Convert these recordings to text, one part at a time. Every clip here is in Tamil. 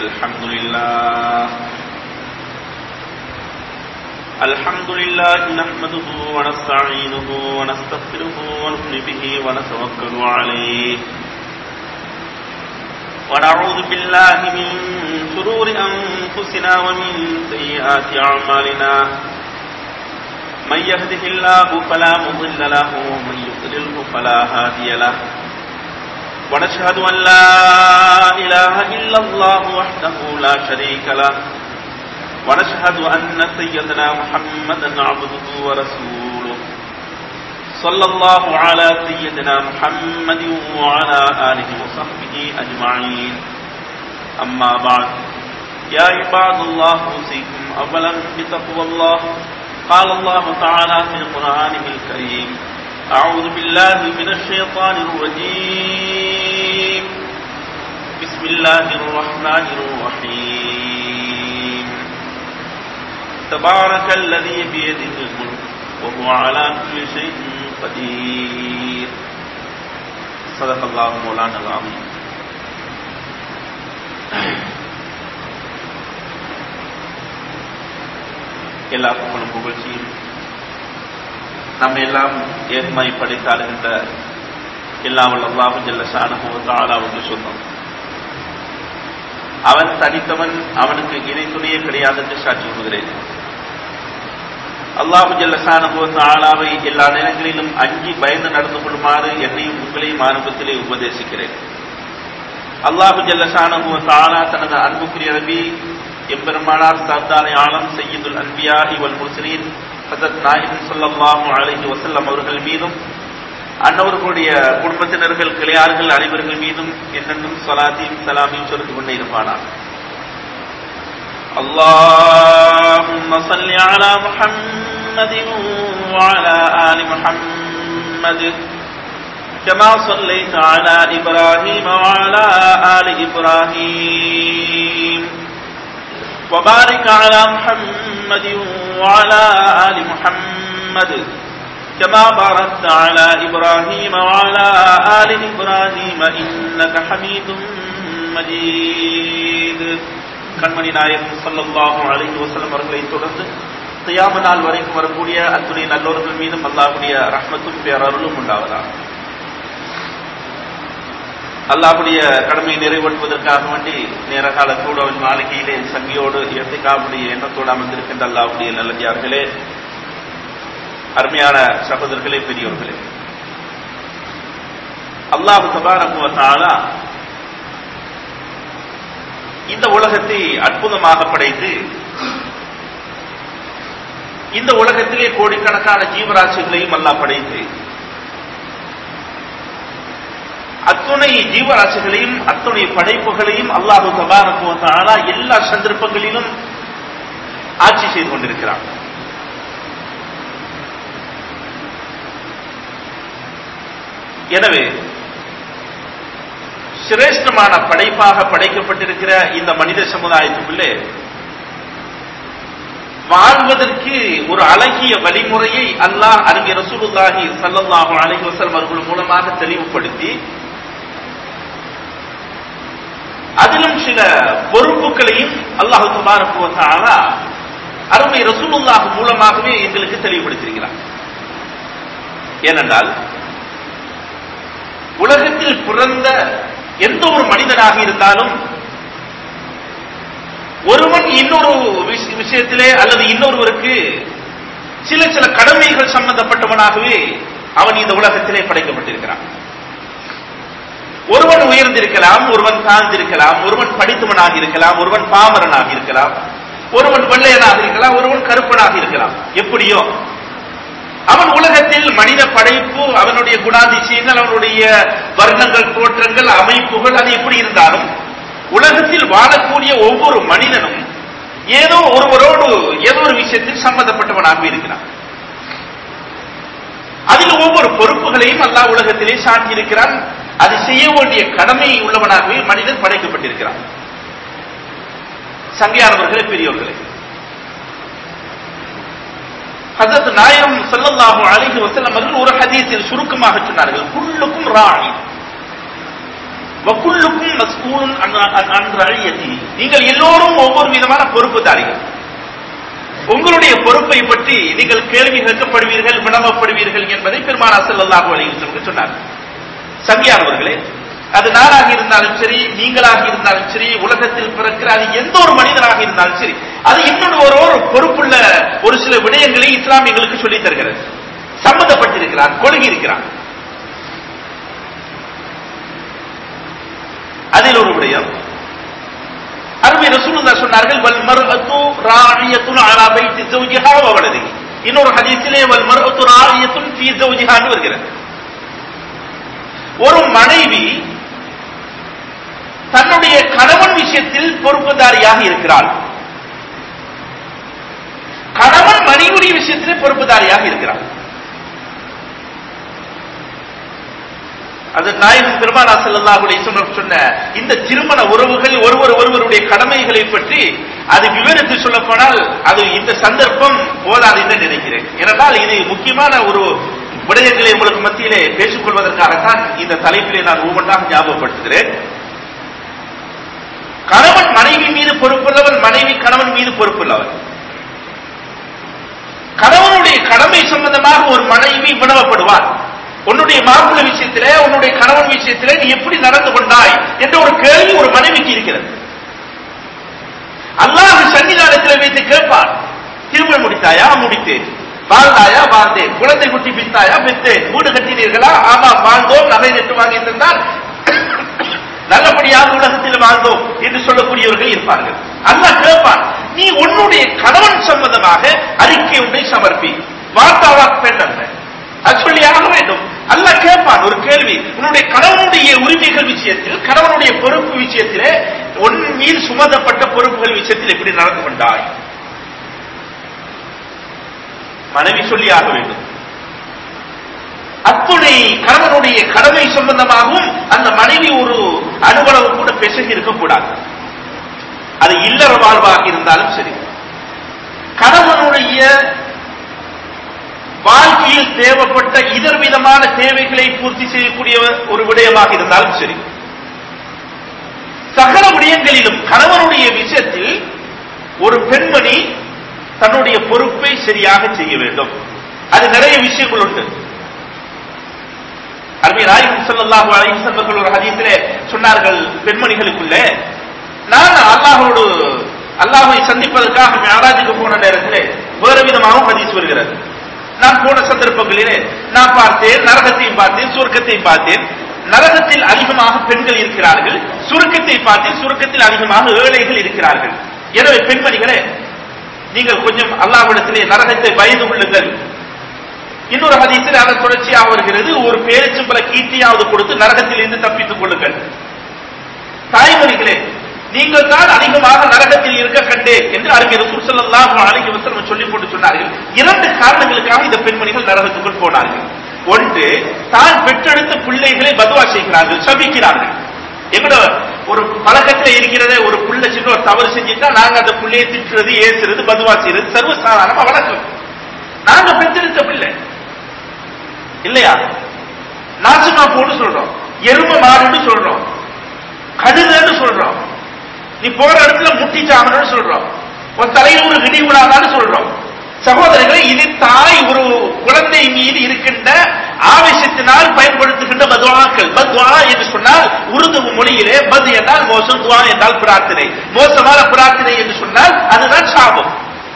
الحمد لله الحمد لله نحمده ونستعينه ونستغفره ونؤمن به ونتوكل عليه ونعوذ بالله من شرور أنفسنا ومن سيئات أعمالنا من يهده الله فلا مضل له ومن يضلله فلا هادي له ونشهد أن لا إله إلا الله وحده لا شريك له ونشهد أن سيدنا محمدا عبده ورسوله صلى الله على سيدنا محمد وعلى آله وصحبه أجمعين أما بعد يا عباد الله أوصيكم أولا بتقوى الله قال الله تعالى في قرآنه الكريم أعوذ بالله من الشيطان الرجيم بسم الله الرحمن الرحيم تبارك الذي بيده الملك وهو على كل شيء قدير صدق الله مولانا العظيم எல்லா புகழும் புகழ்ச்சியும் நம்ம எல்லாம் ஏகமாய் படைத்தாளுகின்ற எல்லா வல்ல அல்லாஹு ஜல்ல ஷானஹு தாலாவுக்கு சொந்தம் அவன் தனித்தவன் அவனுக்கு இணை துணையே கிடையாது என்று சாட்சி சொல்கிறேன் அல்லாஹு ஜல்ல ஷானஹு தாலாவை எல்லா நேரங்களிலும் அஞ்சி பயந்து நடந்து கொள்ளுமாறு என்னையும் உங்களையும் ஆரம்பத்திலே உபதேசிக்கிறேன் அல்லாஹு ஜல்ல ஷானஹு தாலா தனது அன்புக்குரிய நபி எம்பெருமானார் சர்தானை ஆலம் செய்யுதுல் அன்பியா இவல் முஸ்லீன் ஹசத் நாயிம் சொல்லல்லாஹு அலைஹி வசல்லம் அவர்கள் மீதும் அன்னவர்களுடைய குடும்பத்தினர்கள் கிளையார்கள் அனைவர்கள் மீதும் என்னென்னும் சலாத்தையும் சலாமையும் சொல்லிக் கொண்டே இருப்பானார் اللهم صل على محمد وعلى آل محمد كما صليت على إبراهيم وعلى آل إبراهيم وبارك على محمد وعلى آل محمد كما باركت على إبراهيم وعلى آل إبراهيم إنك حميد مجيد கண்மணி நாயகம் சல்லல்லாஹு அலைஹி வஸல்லம் அவர்களை தொடர்ந்து தியாம நாள் வரைக்கும் வரக்கூடிய அத்துணை நல்லோர்கள் மீதும் அல்லாஹ்வுடைய ரஹ்மத்தும் பேரருளும் உண்டாவதா அல்லாஹ்வுடைய கடமை நிறைவேற்றுவதற்காக வேண்டி நேர காலத்தோடு அவன் மாளிகையிலே சங்கியோடு எத்திகாவுடைய எண்ணத்தோடு அமர்ந்திருக்கின்ற அல்லாஹ்வுடைய நல்லடியார்களே அருமையான சகோதரர்களே பெரியோர்களே அல்லாஹு தபாரகுவத்தாலா இந்த உலகத்தை அற்புதமாக படைத்து இந்த உலகத்திலே கோடிக்கணக்கான ஜீவராசிகளையும் அல்லாஹ் படைத்து அத்துணை ஜீவராசிகளையும் அத்துணை படைப்புகளையும் அல்லாஹு தபாரகுவத்தாலா எல்லா சந்தர்ப்பங்களிலும் ஆட்சி செய்து கொண்டிருக்கிறார் எனவே சிரேஷ்டமான படைப்பாக படைக்கப்பட்டிருக்கிற இந்த மனித சமுதாயத்துக்குள்ளே வாழ்வதற்கு ஒரு அழகிய வழிமுறையை அல்லாஹ் அறிஞர் ரசூலுல்லாஹி சல்லல்லாஹு அலைஹி வஸல்லம் அவர்கள் மூலமாக தெளிவுபடுத்தி அதிலும் சில பொறுப்புகளையும் அல்லாஹு தபாரக்கு வ தஆலா அருமை ரசூலுல்லாஹ் மூலமாகவே எங்களுக்கு தெளிவுபடுத்தியிருக்கிறார் ஏனென்றால் உலகத்தில் பிறந்த எந்த ஒரு மனிதனாக இருந்தாலும் ஒருவன் இன்னொரு விஷயத்திலே அல்லது இன்னொருவருக்கு சில சில கடமைகள் சம்பந்தப்பட்டவனாகவே அவன் இந்த உலகத்திலே படைக்கப்பட்டிருக்கிறான் ஒருவன் உயர்ந்திருக்கலாம் ஒருவன் தாழ்ந்திருக்கலாம் ஒருவன் படித்தவனாக இருக்கலாம் ஒருவன் பாமரனாக இருக்கலாம் ஒருவன் வெள்ளையனாக இருக்கலாம் ஒருவன் கருப்பனாக இருக்கலாம் எப்படியோ அவன் உலகத்தில் மனித படைப்பு அவனுடைய குணாதிசயங்கள் அவனுடைய வர்ணங்கள் தோற்றங்கள் அமைப்புகள் அது எப்படி இருந்தாலும் உலகத்தில் வாழக்கூடிய ஒவ்வொரு மனிதனும் ஏதோ ஒருவரோடு ஏதோ ஒரு விஷயத்தில் சம்பந்தப்பட்டவனாக இருக்கிறான் அதில் ஒவ்வொரு பொறுப்புகளையும் அல்லாஹ் உலகத்திலே சாட்டியிருக்கிறான் அது செய்ய வேண்டிய கடமை உள்ளவனாகவே மனிதன் படைக்கப்பட்டிருக்கிறான் சங்கையானவர்களே பெரியவர்களே ஹசரத் நாயம் ஸல்லல்லாஹு அலைஹி வஸல்லம் அவர்கள் ஒரு ஹதீஸில் சுருக்கமாக சொன்னார்கள் குல்லுக்கும் ராய் வக்குள்ளுக்கும் மஸ்கூலும் அன்றழியத்தி நீங்கள் எல்லோரும் ஒவ்வொரு விதமான பொறுப்புதாரிகள் உங்களுடைய பொறுப்பை பற்றி நீங்கள் கேள்வி கேட்கப்படுவீர்கள் வினவப்படுவீர்கள் என்பதை பெருமானா ஸல்லல்லாஹு அலைஹி வஸல்லம் சொன்னார் சங்கியானவர்களே அது நானாக இருந்தாலும் சரி நீங்களாக இருந்தாலும் சரி உலகத்தில் பிறக்கிற அது எந்த ஒரு மனிதனாக இருந்தாலும் சரி அது இன்னொரு ஒரு ஒரு பொறுப்புள்ள ஒரு சில விடயங்களை இஸ்லாம் எங்களுக்கு சொல்லித் தருகிறது சம்பந்தப்பட்டிருக்கிறார் கொள்கை இருக்கிறார் அதில் ஒரு விடயம் அருமை ரசூலுல்லாஹ் சொன்னார்கள் வல் மர்அத்து ராஇயத்துன் அலா பைத்தி ஜௌஜிஹா வ வலதிஹி இன்னொரு ஹதீஸிலே வல் மர்அத்து ராஇயத்துன் ஃபீ ஜௌஜிஹான்னு வருகிறது ஒரு மனைவி தன்னுடைய கணவன் விஷயத்தில் பொறுப்புதாரியாக இருக்கிறாள் கணவன் மனைவியுடைய விஷயத்திலே பொறுப்புதாரியாக இருக்கிறார் அது நாயகம் பெருமானா ஸல்லல்லாஹு அலைஹி வஸல்லம் சொன்ன இந்த திருமண உறவுகள் ஒருவர் ஒருவருடைய கடமைகளை பற்றி அது விவரித்து சொல்ல போனால் அது இந்த சந்தர்ப்பம் போதாது என்று நினைக்கிறேன் ஏனென்றால் இது முக்கியமான ஒரு விடயங்களை உங்களுக்கு மத்தியிலே பேசிக் கொள்வதற்காகத்தான் இந்த தலைப்பிலே நான் ஒவ்வொன்றாக ஞாபகப்படுத்துகிறேன் கணவன் மனைவி மீது பொறுப்புள்ளவன் மனைவி கணவன் மீது பொறுப்புள்ளவன் கணவனுடைய கடமை சம்பந்தமாக ஒரு மனைவி வினவப்படுவார் உன்னுடைய மாப்பிள்ளை விஷயத்திலே உன்னுடைய கணவன் விஷயத்திலே நீ எப்படி நடந்து கொண்டாய் என்ற ஒரு கேள்வி ஒரு மனைவிக்கு இருக்கிறது அல்லாஹ் சன்னிதானத்தில் வைத்து கேட்பார் திருமணம் முடித்தாயா முடித்தேன் வாழ்ந்தாயா வாழ்ந்தேன் குழந்தை குட்டி பித்தாயா பித்தேன் வீடு கட்டினீர்களா ஆமா வாழ்ந்தோம் நகை நெட்டு வாங்கி தந்தால் நல்லபடியாக உலகத்தில் வாழ்ந்தோம் என்று சொல்லக்கூடியவர்கள் இருப்பார்கள் அல்லாஹ் கேட்பான் நீ உன்னுடைய கணவன் சம்பந்தமாக அறிக்கை ஒன்றை சமர்ப்பி வார்த்தாவா பெண் அல்ல அது சொல்லியாக வேண்டும் அல்லாஹ் கேட்பான் ஒரு கேள்வி உன்னுடைய கணவனுடைய உரிமைகள் விஷயத்தில் கணவனுடைய பொறுப்பு விஷயத்திலே உன் மீது சுமந்தப்பட்ட பொறுப்புகள் விஷயத்தில் எப்படி நடந்து கொண்டாய் மனைவி சொல்லியாக வேண்டும் அத்துணை கணவனுடைய கடமை சம்பந்தமாகவும் அந்த மனைவி ஒரு அனுபவம் கூட பெசகி இருக்கக்கூடாது அது இல்லற வாழ்வாக இருந்தாலும் சரி கணவனுடைய வாழ்க்கையில் தேவைப்பட்ட இதர் விதமான தேவைகளை பூர்த்தி செய்யக்கூடிய ஒரு விடயமாக இருந்தாலும் சரி சகல விடயங்களிலும் கணவனுடைய விஷயத்தில் ஒரு பெண்மணி தன்னுடைய பொறுப்பை சரியாக செய்ய வேண்டும் அது நிறைய விஷயங்கள் உண்டு அருமை நாயகம் ஸல்லல்லாஹு அலைஹி வஸல்லம் ஒரு ஹதீஸிலே சொன்னார்கள் பெண்மணிகளுக்குள்ளே நான் அல்லாஹ்வோடு அல்லாஹ்வை சந்திப்பதற்காக மியராஜுக்கு போன நேரத்திலே வேறு விதமாகவும் ஹதீஸ் வருகிறது நான் போன சந்தர்ப்பங்களிலே நான் பார்த்தேன் நரகத்தையும் பார்த்தேன் சுருக்கத்தையும் பார்த்தேன் நரகத்தில் அதிகமாக பெண்கள் இருக்கிறார்கள் சுருக்கத்தை பார்த்தேன் சுருக்கத்தில் அதிகமாக ஏழைகள் இருக்கிறார்கள் எனவே பெண்மணிகளே நீங்கள் கொஞ்சம் அல்லாஹ்விடத்திலே நரகத்தை பயந்து கொள்ளுங்கள் இன்னொரு ஹதீஸில் அதன் தொடர்ச்சியாக வருகிறது ஒரு பேரிச்சம்பள கீர்த்தியாவது கொடுத்து நரகத்தில் இருந்து தப்பித்துக் கொள்ளுங்கள் தாய்மொழிகளே நீங்கள் தான் அதிகமாக நரகத்தில் இருக்க கண்டேன் என்று அருமை ரசூல் ஸல்லல்லாஹு அலைஹி வஸல்லம் சொல்லி போட்டு சொன்னார்கள் இரண்டு காரணங்களுக்காக இந்த பெண்மணிகள் நரகத்துக்குள் போனார்கள் ஒன்று தான் பெற்றெடுத்த பிள்ளைகளை பதுவா செய்கிறார்கள் சபிக்கிறார்கள் எங்களோட ஒரு பழக்கத்துல இருக்கிறதே ஒரு புள்ள சின்ன ஒரு தவறு செஞ்சுட்டா நாங்க அந்த பிள்ளையை திட்டுறது ஏசுறது பதுவா செய்யறது சர்வசாதாரணமா வழக்கம் நாங்க பெற்றெடுத்த பிள்ளை இல்லையா நாசமா போன்னு சொல்றோம் எரும மாடுன்னு சொல்றோம் கழுதுன்னு சொல்றோம் நீ போற இடத்துல முட்டி சாமன்னு சொல்றோம் உன் தலையில் ஒரு இடி விழாதான்னு சொல்றோம் சகோதரர்களே இது தாய் ஒரு குழந்தை மீது இருக்கின்ற ஆவேசத்தினால் பயன்படுத்துகின்ற பத்வாக்கள் பத்வா என்று சொன்னால் உருது மொழியிலே பத் என்றால் மோசம் துவா என்றால் பிரார்த்தனை மோசமான பிரார்த்தனை என்று சொன்னால் அதுதான் சாபம்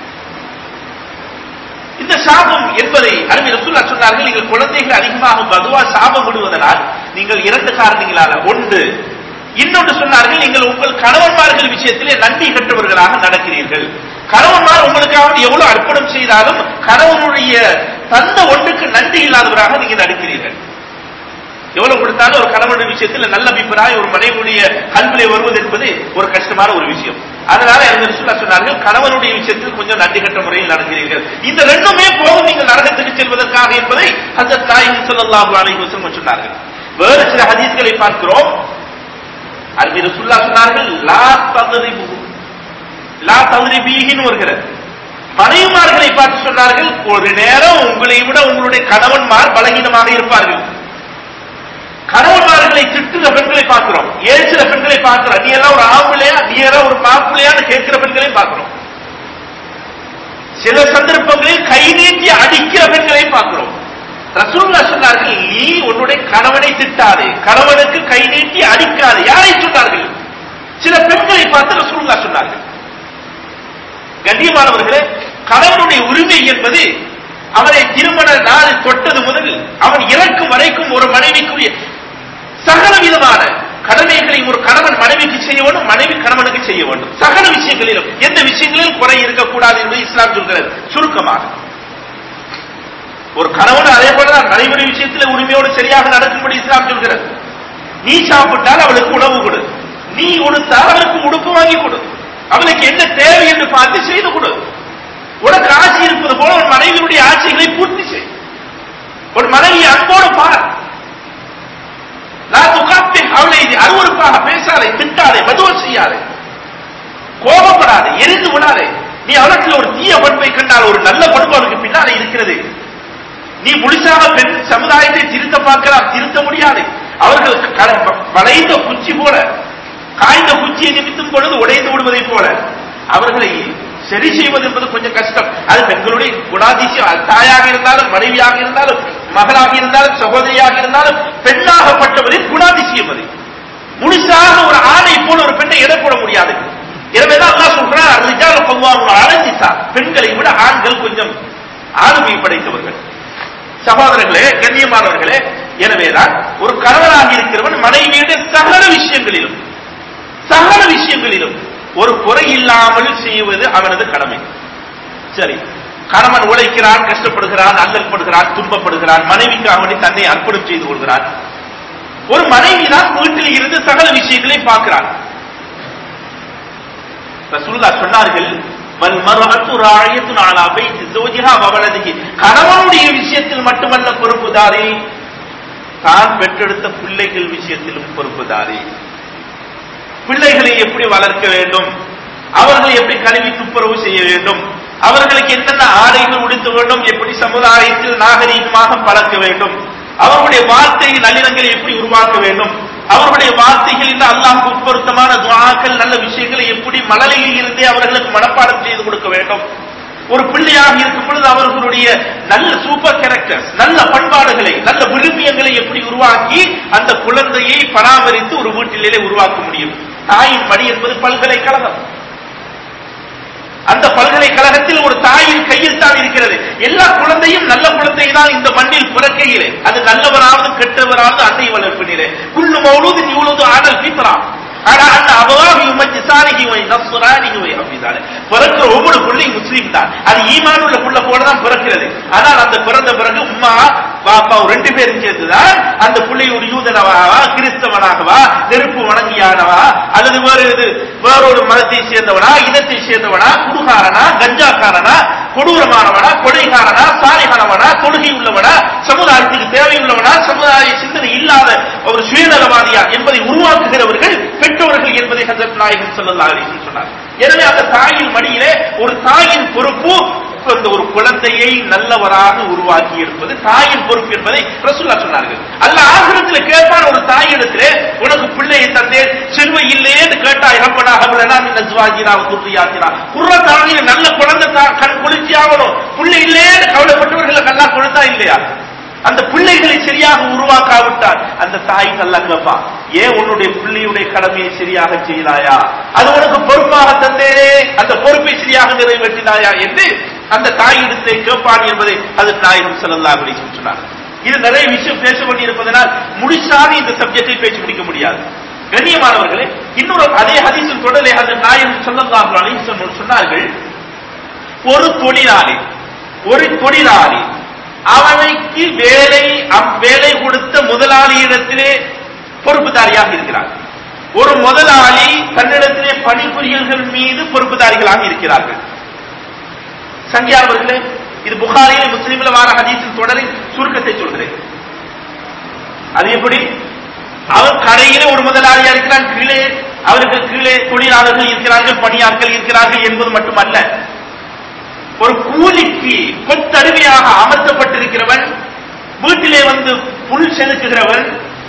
இந்த சாபம் என்பதை அருமை ரசூல்லா சொன்னார்கள் நீங்கள் குழந்தைகள் அதிகமாக பதுவா சாபம் விடுவதனால் நீங்கள் இரண்டு காரணங்களால ஒன்று இன்னொன்று சொன்னார்கள் நீங்கள் உங்கள் கணவன்மார்கள் விஷயத்திலே நன்றி கற்றவர்களாக நடக்கிறீர்கள் கணவன்மார் உங்களுக்காக எவ்வளவு அர்ப்பணம் செய்தாலும் கணவனுடைய தந்த ஒன்றுக்கு நன்றி இல்லாதவராக நீங்க நடிக்கிறீர்கள் எவ்வளவு கொடுத்தாலும் ஒரு கணவனுடைய விஷயத்தில் நல்ல அபிப்பிராயம் ஒரு மனைவியுடைய கல்விலை வருவது என்பது ஒரு கஷ்டமான ஒரு விஷயம் அதனால எனக்கு சொல்ல சொன்னார்கள் கணவனுடைய விஷயத்தில் கொஞ்சம் நன்றி கட்ட முறையில் நடக்கிறீர்கள் இந்த ரெண்டுமே போதும் நீங்கள் நரகத்துக்கு செல்வதற்காக என்பதை அந்த தாயின் சொல்லல்லாஹு அலைஹி வஸல்லம் சொன்னார்கள் வேறு சில ஹதீஸ்களை பார்க்கிறோம் அருமை ரசூல்லா சொன்னார்கள் லா தத்ரிபு லா தத்ரிபீஹின்னு வருகிறது மனைவிமார்களை பார்த்து சொன்னார்கள் ஒரு நேரம் உங்களை விட உங்களுடைய கணவன்மார் பலகீனமாக இருப்பார்கள் கணவன்மார்களை திட்டுற பெண்களை பார்க்கிறோம் ஏசுற பெண்களை பார்க்கிறோம் நீ எல்லாம் ஒரு ஆம்பளையா நீ எல்லாம் ஒரு மாப்பிள்ளையான்னு கேட்கிற பெண்களை பார்க்கிறோம் சில சந்தர்ப்பங்களில் கை நீட்டி அடிக்கிற பெண்களை பார்க்கிறோம் ரசூல்லா சொன்னார்கள் நீ உன்னுடைய கணவனை திட்டாதே கணவனுக்கு கை நீட்டி அடிக்காதே யாரை சொன்னார்கள் சில பெண்களை பார்த்து ரசூல்லா சொன்னார்கள் கண்ணியமானவர்களே கணவனுடைய உரிமை என்பது அவரை திருமண நாள் தொட்டது முதல் அவன் இறக்கும் வரைக்கும் ஒரு மனைவிக்குரிய சகல விதமான கடமைகளை ஒரு கணவன் மனைவிக்கு செய்ய வேண்டும் மனைவி கணவனுக்கு செய்ய வேண்டும் சகல விஷயங்களிலும் எந்த விஷயங்களிலும் குறை இருக்கக்கூடாது என்பது இஸ்லாம் சொல்கிறது சுருக்கமாக ஒரு கணவன் அதே போலதான் மனைவி விஷயத்தில் உரிமையோடு சரியாக நடக்கும்படி இஸ்லாம் சொல்கிறது நீ சாப்பிட்டால் அவளுக்கு உணவு கொடு நீ உடுத்தால் அவளுக்கு உடுப்பு வாங்கி கொடு அவளுக்கு என்ன தேவை என்று பார்த்து செய்து கொடு உனக்கு ஆட்சி இருப்பது போல உன் மனைவியுடைய ஆட்சிகளை பூர்த்தி செய் ஒரு மனைவி அன்போடு பார் நான் துகாப்பே அவளை அருவறுப்பாக பேசாதே திட்டாதே மதுவ செய்யாதே கோபப்படாதே எரிந்து விடாதே நீ அவளத்தில் ஒரு தீய பண்பை கண்டால் ஒரு நல்ல பண்பு அவளுக்கு பின்னாலே இருக்கிறது நீ முழுசாக பெண் சமுதாயத்தை திருத்த பார்க்கலாம் திருத்த முடியாது அவர்கள் க- வளைந்த குச்சி போல காய்ந்த குச்சியை நிமித்தும் பொழுது உடைந்து விடுவதை போல அவர்களை சரி செய்வது என்பது கொஞ்சம் கஷ்டம் அது பெண்களுடைய குணாதிசயம் அது தாயாக இருந்தாலும் மனைவியாக இருந்தாலும் மகளாக இருந்தாலும் சகோதரியாக இருந்தாலும் பெண்ணாகப்பட்டவரின் குணாதிசயம் அது முழுசாக ஒரு ஆணை போல ஒரு பெண்ணை எடை போட முடியாது எனவேதான் அல்லாஹ் சொல்றான் ரிஜால் கவ்வாமுன் அலன் நிசா பெண்களை விட ஆண்கள் கொஞ்சம் ஆளுமை படைத்தவர்கள் சகோதரர்களே கண்ணியமானவர்களே எனவேதான் ஒரு கணவனாக இருக்கிறவன் மனைவியுடைய சகல விஷயங்களிலும் சகல விஷயங்களிலும் ஒரு குறை இல்லாமல் செய்வது அவனது கடமை சரி கணவன் உழைக்கிறான் கஷ்டப்படுகிறான் அல்லல்படுகிறான் துன்பப்படுகிறான் மனைவிக்காக வேண்டி தன்னை அர்ப்பணம் செய்து கொள்கிறான் ஒரு மனைவி தான் வீட்டில் இருந்து சகல விஷயங்களை பார்க்கிறான் ரசூலுல்லாஹ் சொன்னார்கள் வல் மர்அத்து ராயத்துன் அலா பைத்தி ஜௌஜிஹா வ வலதிஹி கணவனுடைய விஷயத்தில் மட்டுமல்ல பொறுப்புதாரி தான் பெற்றெடுத்த பிள்ளைகள் விஷயத்திலும் பொறுப்புதாரி பிள்ளைகளை எப்படி வளர்க்க வேண்டும் அவர்களை எப்படி கல்வி துப்புரவு செய்ய வேண்டும் அவர்களுக்கு என்னென்ன ஆடைகள் உடுத்த வேண்டும் எப்படி சமுதாயத்தில் நாகரீகமாக பழக்க வேண்டும் அவர்களுடைய வார்த்தை நல்லிணங்களை எப்படி உருவாக்க வேண்டும் அவர்களுடைய வார்த்தைகளில் அல்லாஹ் பொருத்தமான துவாக்கள் நல்ல விஷயங்களை எப்படி மழலையில் இருந்தே அவர்களுக்கு மனப்பாடம் செய்து கொடுக்க வேண்டும் ஒரு பிள்ளையாக இருக்கும் பொழுது அவர்களுடைய நல்ல சூப்பர் கேரக்டர்ஸ் நல்ல பண்பாடுகளை நல்ல விழுமியங்களை எப்படி உருவாக்கி அந்த குழந்தையை பராமரித்து ஒரு வீட்டிலே உருவாக்க முடியும் தாயின் மடி என்பது பல்கலைக்கழகம் அந்த பல்கலைக்கழகத்தில் ஒரு தாயின் கையில் தான் இருக்கிறது எல்லா குழந்தையும் நல்ல குழந்தை தான் இந்த மண்ணில் பிறக்கையிலே அது நல்லவராவது கெட்டவராவது அன்னை வளர்ப்பினிலே குள்ளு மௌலூது இவ்வளவு ஆடல் பித்ரா ஆனா அந்த அபவாஹி உமஜி சாரிகி வை நஸ்ரானிகி வை அப்படிதானே பிறக்கிற ஒவ்வொரு பிள்ளையும் முஸ்லீம் தான் அது ஈமான் உள்ள புள்ள போல தான் பிறக்கிறது ஆனால் அந்த பிறந்த பிறகு உம்மா பாப்பா ரெண்டு பேரும் சேர்ந்துதான் அந்த பிள்ளை ஒரு யூதனவாகவா கிறிஸ்தவனாகவா நெருப்பு வணங்கியானவா அல்லது வேறு இது வேறொரு மதத்தை சேர்ந்தவனா இனத்தை சேர்ந்தவனா குடுகாரனா கஞ்சாக்காரனா கொடூரமானவனா கொடைகாரனா சாலிகானவனா தொழுகை உள்ளவனா சமுதாயத்துக்கு தேவையுள்ளவனா சமுதாய சிந்தனை இல்லாத ஒரு சுயநலவாதியா என்பதை உருவாக்குகிறவர்கள் பெற்றோர்கள் என்பதை ஹசரத் நாயகன் ஸல்லல்லாஹு அலைஹி வஸல்லம் சொன்னார் எனவே அந்த தாயின் மடியிலே ஒரு தாயின் பொறுப்பு அந்த ஒரு குழந்தையை நல்லவராக உருவாக்கி எடுப்பது தாயின் பொறுப்பு என்பதை ரசூல்லா சொன்னார்கள் அல்ல ஆசிரத்தில் கேட்பான் ஒரு தாயிடத்திலே உனக்கு பிள்ளையை தந்தேன் செல்வ இல்லையேன்னு கேட்டா இறப்பனாக நஜ்வாஜினா துர்ரியாத்தினா குர்ரத்தானிய நல்ல குழந்தை தான் கண் குளிர்ச்சி ஆகணும் பிள்ளை இல்லையேன்னு கவலைப்பட்டவர்களை நல்லா கொடுத்தா இல்லையா அந்த பிள்ளைகளை சரியாக உருவாக்காவிட்டால் அந்த தாய் நல்லா கேட்பான் ஏன் உன்னுடைய பிள்ளையுடைய கடமையை சரியாக செய்தாயா அது உனக்கு பொறுப்பாக தந்தேனே அந்த பொறுப்பை சரியாக நிறைவேற்றினாயா என்று அந்த தாயிடத்தை கேட்பான் என்பதை அது நாயகம் ஸல்லல்லாஹு அலைஹி வஸல்லம் சொன்னார் இது நிறைய விஷயம் பேச வேண்டியிருப்பதனால் முழுசாக இந்த சப்ஜெக்டை பேசி முடிக்க முடியாது கண்ணியமானவர்களே இன்னொரு அதே ஹதீஸின் தொடரை அந்த நாயகம் ஸல்லல்லாஹு அலைஹி வஸல்லம் சொன்னார்கள் ஒரு தொழிலாளி ஒரு தொழிலாளி அவனுக்கு வேலை அம்- வேலை கொடுத்த முதலாளியிடத்திலே பொறுப்புதாரியாக இருக்கிறார் ஒரு முதலாளி தன்னிடத்திலே பணிபுரியல்கள் மீது பொறுப்புதாரிகளாக இருக்கிறார்கள் சங்கியானவர்களே இது புகாரிலே முஸ்லிம்ல வார ஹதீஸின் தொடரின் சுருக்கத்தை சொல்கிறேன் அது எப்படி அவர் கடையிலே ஒரு முதலாளியா இருக்கிறார் கீழே அவருக்கு கீழே தொழிலாளர்கள் இருக்கிறார்கள் பணியாட்கள் இருக்கிறார்கள் என்பது மட்டுமல்ல ஒரு கூலிக்கு கொத்தருமையாக அமர்த்தப்பட்டிருக்கிறவன் வீட்டிலே வந்து புல் செதுக்குகிறவன்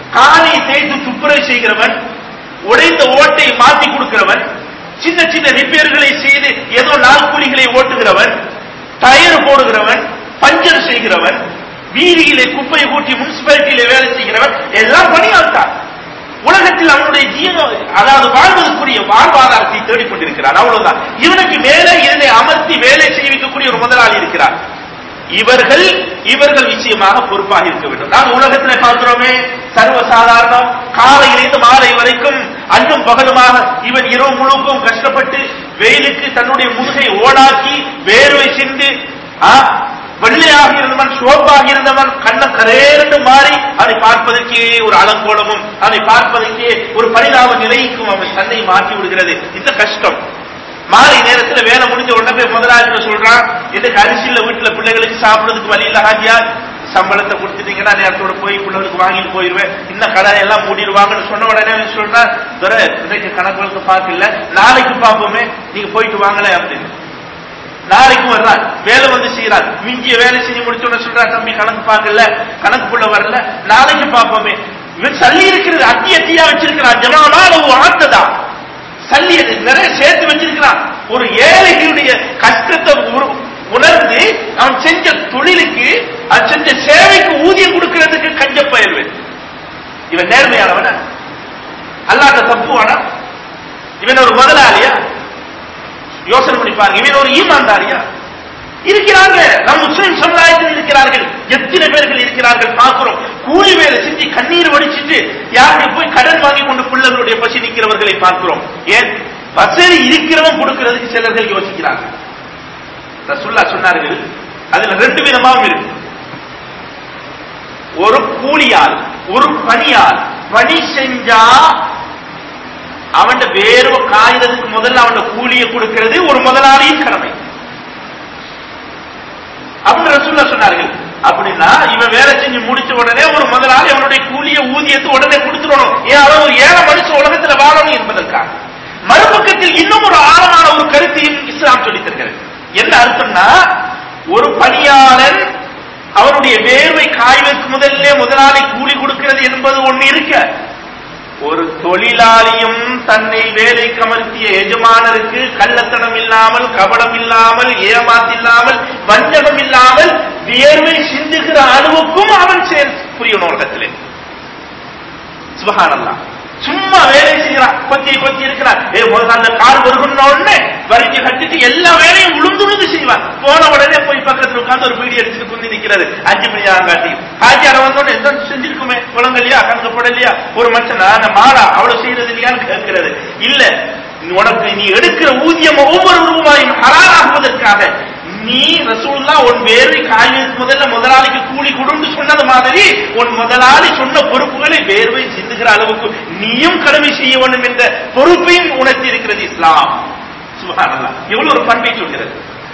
காலை தேய்த்து துப்புரவு செய்கிறவன் உடைந்த ஓட்டை மாத்தி கொடுக்கிறவன் சின்ன சின்ன ரிப்பேர்களை செய்து ஏதோ நாள் கூலிகளை ஓட்டுகிறவன் டயர் போடுகிறவன் பஞ்சர் செய்கிறவன் வீதியிலே குப்பையை கூட்டி முனிசிபாலிட்டியில வேலை செய்கிறவன் எல்லாம் பணியாள் தான் உலகத்தில் அவனுடைய ஜீவ அதாவது வாழ்வதற்குரிய வாழ்வாதாரத்தை தேடிக்கொண்டிருக்கிறார் அவ்வளவுதான் இவனுக்கு மேலே இதனை அமர்த்தி வேலை செய்விக்கக்கூடிய ஒரு முதலாளி இருக்கிறார் இவர்கள் இவர்கள் நிச்சயமாக பொறுப்பாக இருக்க வேண்டும் நாம் உலகத்தில் பார்க்கிறோமே சர்வசாதாரணம் காலையிலிருந்து மாலை வரைக்கும் அன்றும் பகலுமாக இவன் இரவு முழுக்கும் கஷ்டப்பட்டு வெயிலுக்கு தன்னுடைய முதுகை ஓடாக்கி வேர்வை சிந்து ஆ, வெள்ளையாக இருந்தவன் சோப்பாக இருந்தவன் கண்ண கரேரண்டு மாறி அதை பார்ப்பதற்கே ஒரு அலங்கோலமும் அதை பார்ப்பதற்கே ஒரு பரிதாப நிலைக்கும் அவன் தன்னை மாற்றி விடுகிறது இந்த கஷ்டம் மாலை நேரத்துல வேலை முடிஞ்ச உடனே போய் முதலாளி சொல்றான் இதுக்கு அரிசியில வீட்டுல பிள்ளைகளுக்கு சாப்பிடுறதுக்கு வழி இல்ல ஹாஜியா சம்பளத்தை கொடுத்துட்டீங்கன்னா நேரத்தோட போய் பிள்ளைகளுக்கு வாங்கிட்டு போயிருவேன் இந்த கடை எல்லாம் மூடிடுவாங்கன்னு சொன்ன உடனே அவன் சொல்றான் துரை இன்றைக்கு கணக்கு பார்க்கல நாளைக்கு பார்ப்போமே நீங்க போயிட்டு வாங்கல அப்படின்னு நாளைக்கு வர்றான் வேலை வந்து செய்யறான் மிஞ்சிய வேலை செஞ்சு முடிச்ச உடனே சொல்றான் தம்பி கணக்கு பார்க்கல கணக்குக்குள்ள வரல நாளைக்கு பார்ப்போமே இவன் சல்லி இருக்கிறது அத்தி அத்தியா வச்சிருக்கிறான் ஜமானால ஆத்ததா சல்லி அது நிறைய சேர்த்து வச்சிருக்கிறான் ஒரு ஏழைகளுடைய கஷ்டத்தை உரு- உணர்ந்து அவன் செஞ்ச தொழிலுக்கு அவன் செஞ்ச சேவைக்கு ஊதியம் கொடுக்கிறதுக்கு கஞ்ச பயிர்வேன் இவன் நேர்மையானவன அல்லாத தப்புவானா இவன் ஒரு முதலாளியா யோசனை பண்ணி பாருங்க இவன் ஒரு ஈமான்தாரியா இருக்கிறாங்க நம் முஸ்லிம் சமுதாயத்தில் இருக்கிறார்கள் எத்தனை பேர்கள் இருக்கிறார்கள் பார்க்கிறோம் கூலி வேலை செஞ்சு கண்ணீர் வடிச்சிட்டு யாருக்கு போய் கடன் வாங்கி கொண்டு பிள்ளைகளுடைய பசி நிற்கிறவர்களை பார்க்கிறோம் ஏன் வசதி இருக்கிறவன் கொடுக்கிறதுக்கு சிலர்கள் யோசிக்கிறாங்க ரசுல்லா சொன்னார்கள் அதுல ரெண்டு விதமாவும் இருக்கு ஒரு கூலியால் ஒரு பணியால் பணி செஞ்சா அவன் வேர்வை காய்றதுக்கு முதல்ல அவன் கூலியை கொடுக்கிறது ஒரு முதலாளியின் கடமை அப்படின்னு ரசூல்லா சொன்னார்கள் அப்படின்னா இவன் வேலை செஞ்சு முடிச்ச உடனே ஒரு முதலாளி அவனுடைய கூலிய ஊதியத்தை உடனே கொடுத்துடணும் ஏன் அவன் ஒரு ஏழை மனுஷன் உலகத்துல வாழணும் என்பதற்காக மறுபக்கத்தில் இன்னும் ஒரு ஆழமான ஒரு கருத்தையும் இஸ்லாம் சொல்லித் தருகிறது என்ன அர்த்தம்னா ஒரு பணியாளன் அவருடைய வேர்வை காய்வதற்கு முதல்ல முதலாளி கூலி கொடுக்கிறது என்பது ஒண்ணு இருக்க ஒரு தொழிலாளியும் தன்னை வேலைக்கு அமர்த்திய எஜமானருக்கு கள்ளத்தனம் இல்லாமல் கபடம் இல்லாமல் ஏமாத்தில்லாமல் வஞ்சகம் இல்லாமல் வியர்வை சிந்துகிற அளவுக்கும் அவன் செயல் புரியணும் உலகத்திலே சுபகானல்லா சும்மா வேலை செய்யறான் கொத்தி கொத்தி இருக்கிறான் ஏ முதல்ல அந்த கார் வருகுன்ன உடனே வரிக்கு கட்டிட்டு எல்லா வேலையும் உளுந்துழுந்து செய்வான் போன உடனே போய் பக்கத்துல உட்கார்ந்து ஒரு பீடி அடிச்சுட்டு குந்தி நிக்கிறது அஞ்சு மணி ஆகாட்டி ஹாஜியார வந்தோடனே எந்த செஞ்சிருக்குமே குளங்கல்லையா கணக்கப்படலையா ஒரு மனுஷன் நான் மாடா அவ்வளவு செய்யறது இல்லையான்னு கேட்கிறது இல்ல உனக்கு நீ எடுக்கிற ஊதியம் ஒவ்வொரு ரூபாயும் ஹராராகுவதற்காக நீ ரசூல்லா உன் வேர்வை காய்வதற்கு முதல்ல முதலாளிக்கு கூலி கொடுன்னு சொன்னது மாதிரி உன் முதலாளி சொன்ன பொறுப்புகளை வேர்வை சிந்துகிற அளவுக்கு நீயும் கடமை செய்ய வேண்டும் என்ற பொறுப்பையும் உணர்த்தி இருக்கிறது இஸ்லாம் சுபஹானல்லாஹ் எவ்வளவு ஒரு பண்பை சொல்கிறது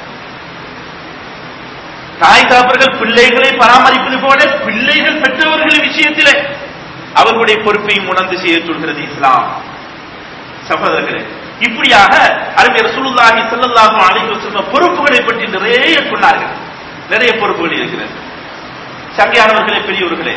தாய் தாப்பர்கள் பிள்ளைகளை பராமரிப்பது போல பிள்ளைகள் பெற்றவர்கள் விஷயத்திலே அவர்களுடைய பொறுப்பையும் உணர்ந்து செய்ய சொல்கிறது இஸ்லாம் சகோதரர்களே இப்படியாக அறிஞர் ரசூலுல்லாஹி ஸல்லல்லாஹு அலைஹி வஸல்லம் பொறுப்புகளை பற்றி நிறைய சொன்னார்கள் நிறைய பொறுப்புகள் இருக்கிறது சங்கையானவர்களே பெரியவர்களே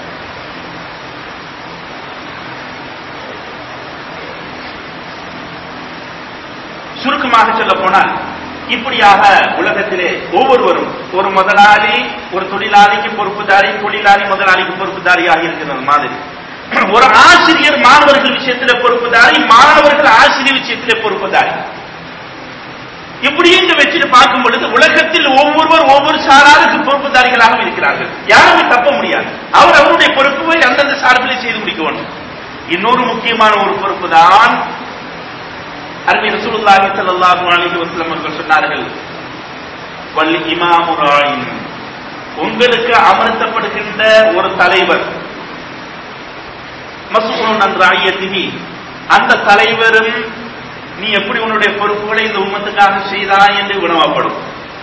சுருக்கமாக சொல்ல போனால் இப்படியாக உலகத்திலே ஒவ்வொருவரும் ஒரு முதலாளி ஒரு தொழிலாளிக்கு பொறுப்புதாரி தொழிலாளி முதலாளிக்கு பொறுப்புதாரியாக இருக்கிறது மாதிரி ஒரு ஆசிரியர் மாணவர்கள் விஷயத்திலே பொறுப்புதாரி மாணவர்கள் ஆசிரியர் விஷயத்திலே பொறுப்புதாரி இப்படி இங்க வச்சுட்டு பார்க்கும் பொழுது உலகத்தில் ஒவ்வொருவர் ஒவ்வொரு சாராருக்கு பொறுப்புதாரிகளாக இருக்கிறார்கள் யாருமே தப்ப முடியாது அவர் அவருடைய பொறுப்பை அந்தந்த சார்பிலே செய்து முடிக்க வேண்டும் இன்னொரு முக்கியமான ஒரு பொறுப்பு தான் அருமை ரசூலுல்லாஹி ஸல்லல்லாஹு அலைஹி வஸல்லம் அவர்கள் சொன்னார்கள் வல் இமாமு ராயின் உங்களுக்கு அமர்த்தப்படுகின்ற ஒரு தலைவர் மசூலுன் அன் ராயத்திஹி அந்த தலைவரும் நீ எப்படி உன்னுடைய பொறுப்புகளை இந்த உம்மத்துக்காக செய்தாய் என்று வினவப்படும்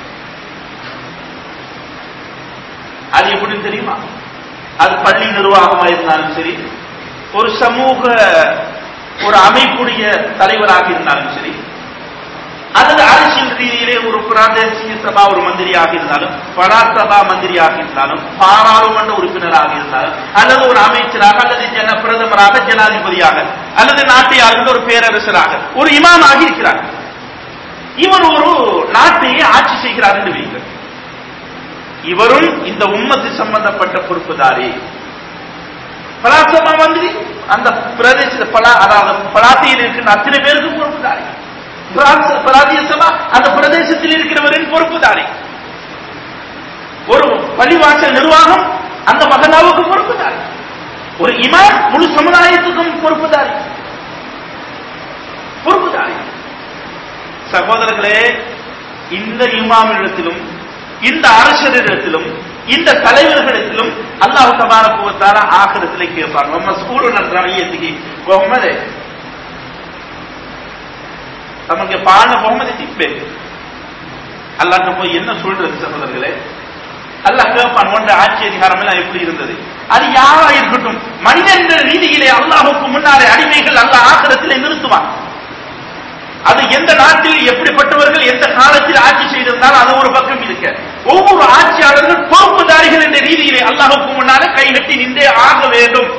அது எப்படின்னு தெரியுமா அது பள்ளி நிர்வாகமா இருந்தாலும் சரி ஒரு சமூக ஒரு அமைப்புடைய தலைவராக இருந்தாலும் சரி அல்லது அரசு ஆட்சியின் ரீதியிலே ஒரு பிராதேசிய சபா ஒரு மந்திரியாக இருந்தாலும் பலாசபா மந்திரியாக இருந்தாலும் பாராளுமன்ற உறுப்பினராக இருந்தாலும் அல்லது ஒரு அமைச்சராக அல்லது ஜன பிரதமராக ஜனாதிபதியாக அல்லது நாட்டை ஆளுகின்ற ஒரு பேரரசராக ஒரு இமாமாக இருக்கிறார் இவர் ஒரு நாட்டையே ஆட்சி செய்கிறார் என்று வைங்கள் இவரும் இந்த உம்மத்து சம்பந்தப்பட்ட பொறுப்புதாரி பலாசபா மந்திரி அந்த பிரதேச பலா அதாவது பலாத்தியில் இருக்கின்ற அத்தனை பேருக்கு பொறுப்புதாரி பிரான்ஸ்- பிராந்திய சபா அந்த பிரதேசத்தில் இருக்கிறவரின் பொறுப்புதாரி ஒரு பள்ளிவாசல் நிர்வாகம் அந்த மகனாவுக்கு பொறுப்புதாரி ஒரு இமாம் முழு சமுதாயத்துக்கும் பொறுப்புதாரி பொறுப்புதாரி சகோதரர்களே இந்த இமாமிடத்திலும் இந்த அரசரிடத்திலும் இந்த தலைவர்களிடத்திலும் அல்லாஹ் தபாரக்குவத்தால ஆக்கிரத்திலே கேட்பாங்க நம்ம ஸ்கூல் நடத்துறாங்க ஏத்துக்கு முகமது நமக்கு பான முகமது திப்பே அல்லாட்ட போய் என்ன சொல்றது சகோதரர்களே அல்லாஹ் கேட்பான் ஒன்ற ஆட்சி அதிகாரம் எல்லாம் எப்படி இருந்தது அது யாரா இருக்கட்டும் மனிதன் என்ற ரீதியிலே அல்லாஹுக்கு முன்னாலே அடிமைகள் அல்லாஹ் ஆக்கிரத்திலே நிறுத்துவான் அது எந்த நாட்டில் எப்படிப்பட்டவர்கள் எந்த காலத்தில் ஆட்சி செய்திருந்தாலும் அது ஒரு பக்கம் இருக்க ஒவ்வொரு ஆட்சியாளர்கள் பொறுப்புதாரிகள் என்ற ரீதியிலே அல்லாஹுக்கு முன்னாலே கைகட்டி நின்றே ஆக வேண்டும்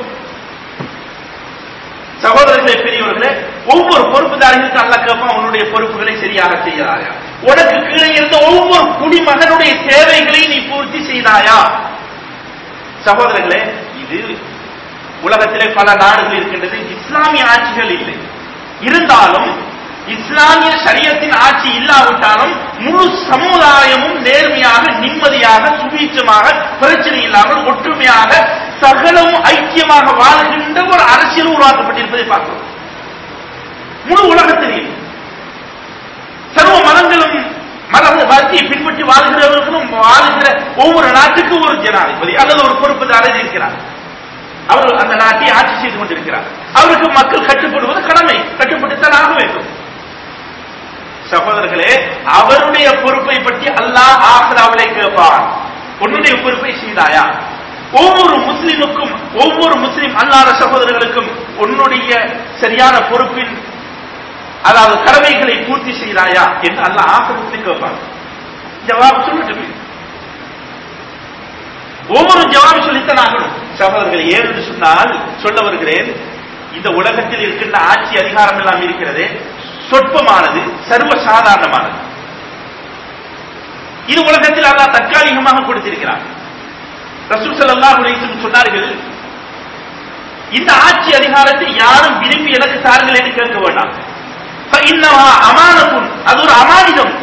சகோதரர்களே பெரியவர்களே ஒவ்வொரு பொறுப்புதாரிகளுக்கு அல்லாஹ் கேட்பான் உன்னுடைய பொறுப்புகளை சரியாக செய்கிறாயா உனக்கு கீழே இருந்த ஒவ்வொரு குடிமகனுடைய தேவைகளை நீ பூர்த்தி செய்தாயா சகோதரர்களே இது உலகத்திலே பல நாடுகள் இருக்கின்றது இஸ்லாமிய ஆட்சிகள் இல்லை இருந்தாலும் இஸ்லாமிய சரியத்தின் ஆட்சி இல்லாவிட்டாலும் முழு சமுதாயமும் நேர்மையாக நிம்மதியாக சுபீட்சமாக பிரச்சனை இல்லாமல் ஒற்றுமையாக சகலமும் ஐக்கியமாக வாழ்கின்ற ஒரு அரசியல் உருவாக்கப்பட்டிருப்பதை பார்க்கிறோம் முழு உலகத்திலேயும் சர்வ மதங்களும் மத மதத்தை பின்பற்றி வாழ்கிறவர்களும் வாழ்கிற ஒவ்வொரு நாட்டுக்கும் ஒரு ஜனாதிபதி அல்லது ஒரு பொறுப்புதாரர் இருக்கிறார் அவர் அந்த நாட்டை ஆட்சி செய்து கொண்டிருக்கிறார் அவருக்கு மக்கள் கட்டுப்படுவது கடமை கட்டுப்படுத்தல் ஆக வேண்டும் சகோதரர்களே அவருடைய பொறுப்பை பற்றி அல்லாஹ் ஆஹ்ராவிலே கேட்பான் உன்னுடைய பொறுப்பை செய்தாயா ஒவ்வொரு முஸ்லிமுக்கும் ஒவ்வொரு முஸ்லிம் அல்லாத சகோதரர்களுக்கும் உன்னுடைய சரியான பொறுப்பின் அதாவது கடமைகளை பூர்த்தி செய்தாயா என்று அல்லாஹ் ஆக்கிரமித்து கேட்பான் ஜவாப் சொல்லட்டுமே ஒவ்வொரு ஜவாப் சொல்லித்தான் ஆகணும் சகோதரர்கள் ஏன் என்று சொன்னால் சொல்ல வருகிறேன் இந்த உலகத்தில் இருக்கின்ற ஆட்சி அதிகாரம் எல்லாம் இருக்கிறது சொற்பமானது சர்வ சாதாரணமானது இது உலகத்தில் அல்லாஹ் தற்காலிகமாக கொடுத்திருக்கிறார் ரசூல் ஸல்லல்லாஹு அலைஹி வஸல்லம் சொன்னார்கள் இந்த ஆட்சி அதிகாரத்தை யாரும் விரும்பி எனக்கு தாருங்கள் என்று கேட்க வேண்டாம் فإنها أمانة அது ஒரு அமானிதம்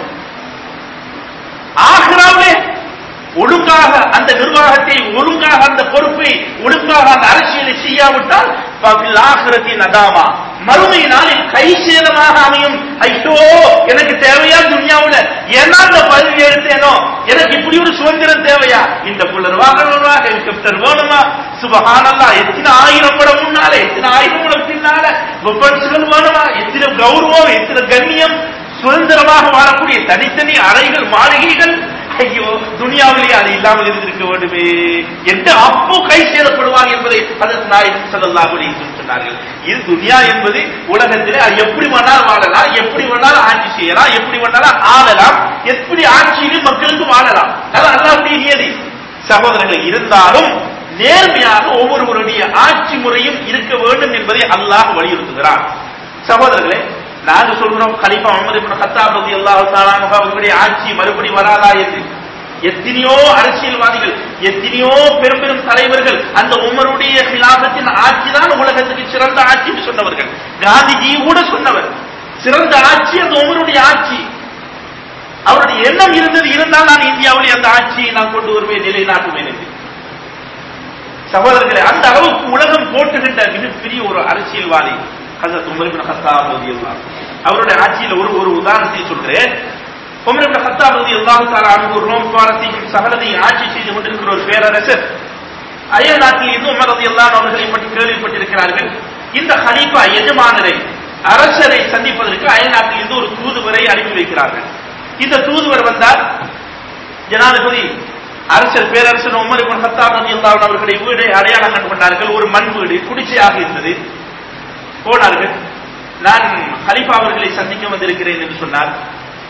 ஆகிறாவே ஒழுங்காக அந்த நிர்வாகத்தை ஒழுங்காக அந்த பொறுப்பை ஒழுங்காக அந்த அரசியலை செய்யாவிட்டால் ஆகிரத்தின் நதாமா மறுமை நாளில் கை சேதமாக அமையும் ஐயோ எனக்கு தேவையா துன்யாவுல ஏன்னா அந்த பதவி எடுத்தேனோ எனக்கு இப்படி ஒரு சுதந்திரம் தேவையா இந்த புலர் வாங்கணுமா ஹெலிகாப்டர் வேணுமா சுபஹானல்லா எத்தனை ஆயிரம் படம் முன்னால எத்தனை ஆயிரம் படம் பின்னால வெப்பன்ஸ்கள் வேணுமா எத்தனை கௌரவம் எத்தனை கண்ணியம் சுதந்திரமாக வாழக்கூடிய தனித்தனி அறைகள் மாளிகைகள் ஐயோ துனியாவிலே அது இல்லாமல் இருந்திருக்க வேண்டுமே என்று அப்போ கை சேதப்படுவார் என்பதை அதற்கு நாயகம் ஸல்லல்லாஹு அலைஹி வஸல்லம் சொன்னார்கள் இது துனியா என்பது உலகத்திலே அது எப்படி வேணாலும் வாழலாம் எப்படி வேணாலும் ஆட்சி செய்யலாம் எப்படி வேணாலும் ஆளலாம் எப்படி ஆட்சியிலும் மக்களுக்கு வாழலாம் அது அல்லாஹ்வுடைய நியதி சகோதரர்கள் இருந்தாலும் நேர்மையாக ஒவ்வொருவருடைய ஆட்சி முறையும் இருக்க வேண்டும் என்பதை அல்லாஹ் வலியுறுத்துகிறார் சகோதரர்களே நாங்க சொல்கிறோம் கலிஃபா முகமது இப்னு கத்தாப் ரலியல்லாஹு தஆலா அன்ஹு அவர்களுடைய ஆட்சி மறுபடி வராதா என்று எத்தனையோ அரசியல்வாதிகள் எத்தனையோ பெரும் பெரும் தலைவர்கள் அந்த உமருடைய கிலாபத்தின் ஆட்சி தான் உலகத்துக்கு சிறந்த ஆட்சி என்று சொன்னவர்கள் காந்திஜி கூட சொன்னவர் சிறந்த ஆட்சி அந்த உமருடைய ஆட்சி அவருடைய எண்ணம் இருந்தது இருந்தால் நான் இந்தியாவில் அந்த ஆட்சியை நான் கொண்டு வருவேன் நிலைநாட்டுவேன் என்று சகோதரர்களே அந்த அளவுக்கு உலகம் போட்டுகின்ற மிகப்பெரிய ஒரு அரசியல்வாதி ஹசரத் உமர் இப்னு கத்தாப் ரலியல்லாஹு அவருடைய ஆட்சியில ஒரு ஒரு உதாரணத்தை சொல்றேன் உமர் இப்னு கத்தாப் ரலியல்லாஹு தஆலா அன்ஹு ஒரு ரோம் பாரசீகம் சகலதை ஆட்சி செய்து கொண்டிருக்கிற ஒரு பேரரசர் அயல் நாட்டில் இருந்து உமர் ரலியல்லாஹு அவர்களை பற்றி கேள்விப்பட்டிருக்கிறார்கள் இந்த ஹலீஃபா எஜமானரை அரசரை சந்திப்பதற்கு அயல் நாட்டில் இருந்து ஒரு தூதுவரை அனுப்பி வைக்கிறார்கள் இந்த தூதுவர் வந்தார் ஜனாதிபதி அரசர் பேரரசர் உமர் இப்னு கத்தாப் ரலியல்லாஹு அவர்களுடைய வீடை அடையாளம் கண்டு கொண்டார்கள் ஒரு மண் வீடு குடிசையாக இருந்தது போனார்கள் நான் ஹலிஃபா அவர்களை சந்திக்க வந்திருக்கிறேன் என்று சொன்னார்